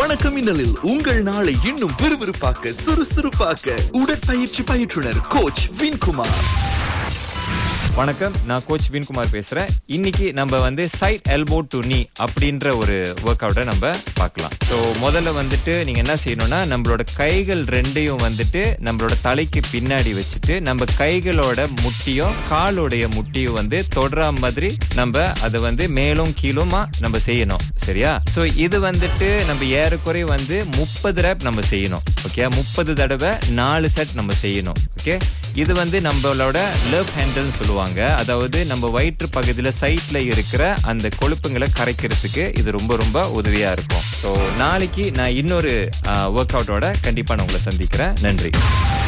வணக்கம் மின்னலில் உங்கள் நாளை இன்னும் விறுவிறுப்பாக்க சுறுசுறுப்பாக்க உடற்பயிற்சி பயிற்றுனர் கோச் வின்குமார் வணக்கம் நான் கோச் வின்குமார் பேசுறேன் இன்னைக்கு நம்ம வந்து சைட் எல்போ டு நீ அப்படின்ற ஒரு ஒர்க் அவுட்டை நம்ம பார்க்கலாம் ஸோ முதல்ல வந்துட்டு நீங்க என்ன செய்யணும்னா நம்மளோட கைகள் ரெண்டையும் வந்துட்டு நம்மளோட தலைக்கு பின்னாடி வச்சுட்டு நம்ம கைகளோட முட்டியும் காலோடைய முட்டியும் வந்து தொடரா மாதிரி நம்ம அதை வந்து மேலும் கீழுமா நம்ம செய்யணும் சரியா ஸோ இது வந்துட்டு நம்ம ஏறக்குறை வந்து முப்பது ரேப் நம்ம செய்யணும் ஓகே முப்பது தடவை நாலு செட் நம்ம செய்யணும் ஓகே இது வந்து நம்மளோட லவ் ஹேண்டில்னு சொல்லுவாங்க அதாவது நம்ம வயிற்று பகுதியில் சைட்ல இருக்கிற அந்த கொழுப்புங்களை கரைக்கிறதுக்கு இது ரொம்ப ரொம்ப உதவியா இருக்கும் ஸோ நாளைக்கு நான் இன்னொரு ஒர்க் அவுட்டோட கண்டிப்பா நான் உங்களை சந்திக்கிறேன் நன்றி